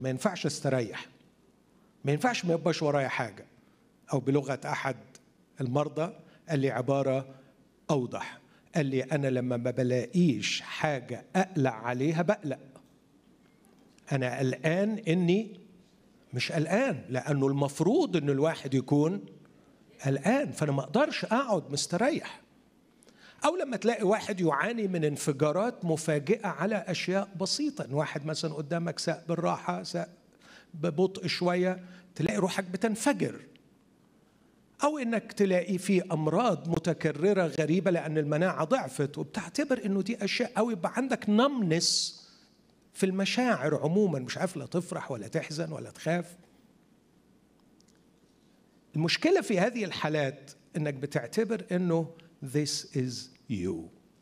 ما ينفعش استريح ما ينفعش ما يبقاش ورايا حاجه او بلغه احد المرضى قال لي عباره اوضح قال لي انا لما ما بلاقيش حاجه اقلق عليها بقلق انا قلقان اني مش قلقان لانه المفروض ان الواحد يكون قلقان فانا ما اقدرش اقعد مستريح او لما تلاقي واحد يعاني من انفجارات مفاجئه على اشياء بسيطه إن واحد مثلا قدامك ساق بالراحه ساق ببطء شويه تلاقي روحك بتنفجر او انك تلاقي في امراض متكرره غريبه لان المناعه ضعفت وبتعتبر انه دي اشياء او يبقى عندك نمنس في المشاعر عموما مش عارف لا تفرح ولا تحزن ولا تخاف المشكله في هذه الحالات انك بتعتبر انه this is you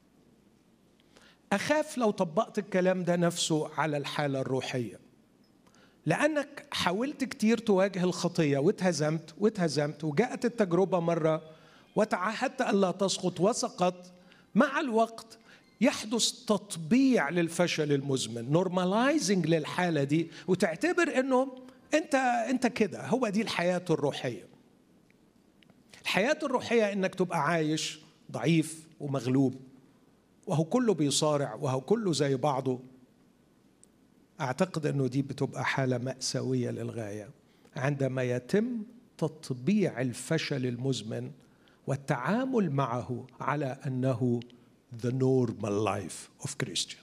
اخاف لو طبقت الكلام ده نفسه على الحاله الروحيه لانك حاولت كتير تواجه الخطيه واتهزمت واتهزمت وجاءت التجربه مره وتعهدت الا تسقط وسقط مع الوقت يحدث تطبيع للفشل المزمن نورماليزنج للحاله دي وتعتبر انه انت انت كده هو دي الحياه الروحيه الحياه الروحيه انك تبقى عايش ضعيف ومغلوب وهو كله بيصارع وهو كله زي بعضه اعتقد انه دي بتبقى حاله ماساويه للغايه عندما يتم تطبيع الفشل المزمن والتعامل معه على انه the normal life of Christian.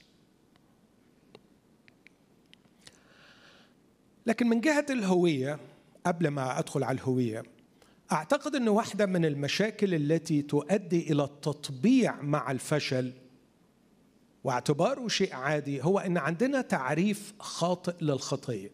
لكن من جهه الهويه قبل ما ادخل على الهويه اعتقد ان واحده من المشاكل التي تؤدي الى التطبيع مع الفشل واعتباره شيء عادي هو ان عندنا تعريف خاطئ للخطيه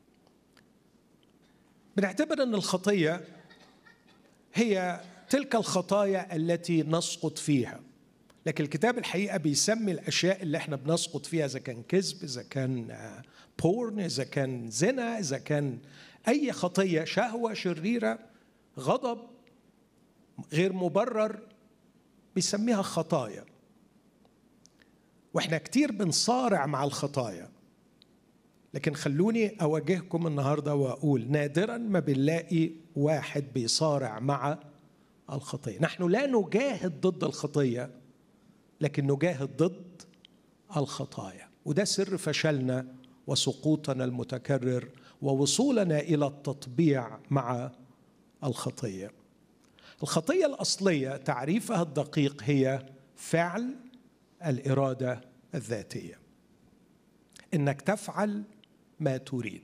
بنعتبر ان الخطيه هي تلك الخطايا التي نسقط فيها لكن الكتاب الحقيقه بيسمي الاشياء اللي احنا بنسقط فيها اذا كان كذب اذا كان بورن اذا كان زنا اذا كان اي خطيه شهوه شريره غضب غير مبرر بيسميها خطايا واحنا كتير بنصارع مع الخطايا لكن خلوني اواجهكم النهارده واقول نادرا ما بنلاقي واحد بيصارع مع الخطيه نحن لا نجاهد ضد الخطيه لكن نجاهد ضد الخطايا وده سر فشلنا وسقوطنا المتكرر ووصولنا الى التطبيع مع الخطيه الخطيه الاصليه تعريفها الدقيق هي فعل الاراده الذاتيه انك تفعل ما تريد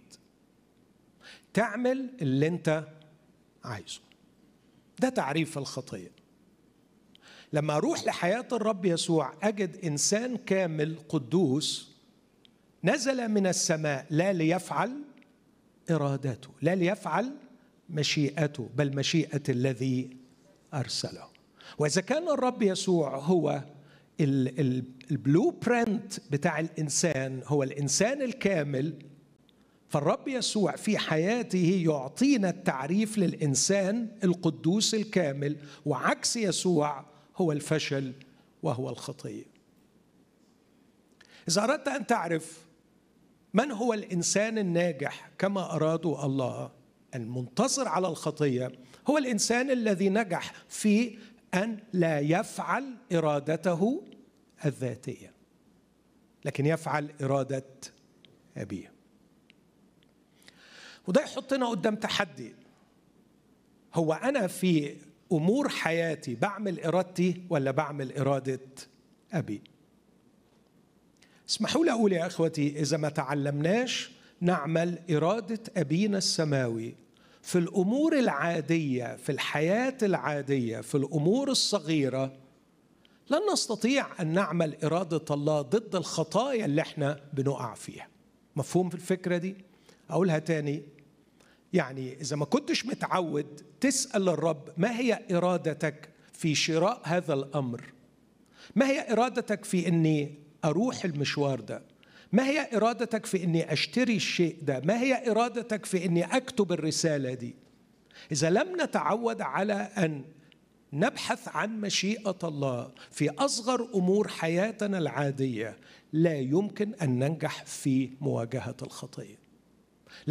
تعمل اللي انت عايزه ده تعريف الخطيه لما اروح لحياه الرب يسوع اجد انسان كامل قدوس نزل من السماء لا ليفعل ارادته لا ليفعل مشيئته بل مشيئه الذي ارسله واذا كان الرب يسوع هو البلو برنت بتاع الانسان هو الانسان الكامل فالرب يسوع في حياته يعطينا التعريف للانسان القدوس الكامل وعكس يسوع هو الفشل وهو الخطيه اذا اردت ان تعرف من هو الانسان الناجح كما اراده الله المنتصر على الخطيه هو الانسان الذي نجح في ان لا يفعل ارادته الذاتيه لكن يفعل اراده ابيه وده يحطنا قدام تحدي هو انا في امور حياتي بعمل ارادتي ولا بعمل اراده ابي اسمحوا لي اقول يا اخوتي اذا ما تعلمناش نعمل اراده ابينا السماوي في الامور العاديه في الحياه العاديه في الامور الصغيره لن نستطيع ان نعمل اراده الله ضد الخطايا اللي احنا بنقع فيها مفهوم في الفكره دي اقولها تاني يعني اذا ما كنتش متعود تسال الرب ما هي ارادتك في شراء هذا الامر ما هي ارادتك في اني اروح المشوار ده ما هي ارادتك في اني اشتري الشيء ده ما هي ارادتك في اني اكتب الرساله دي اذا لم نتعود على ان نبحث عن مشيئه الله في اصغر امور حياتنا العاديه لا يمكن ان ننجح في مواجهه الخطيه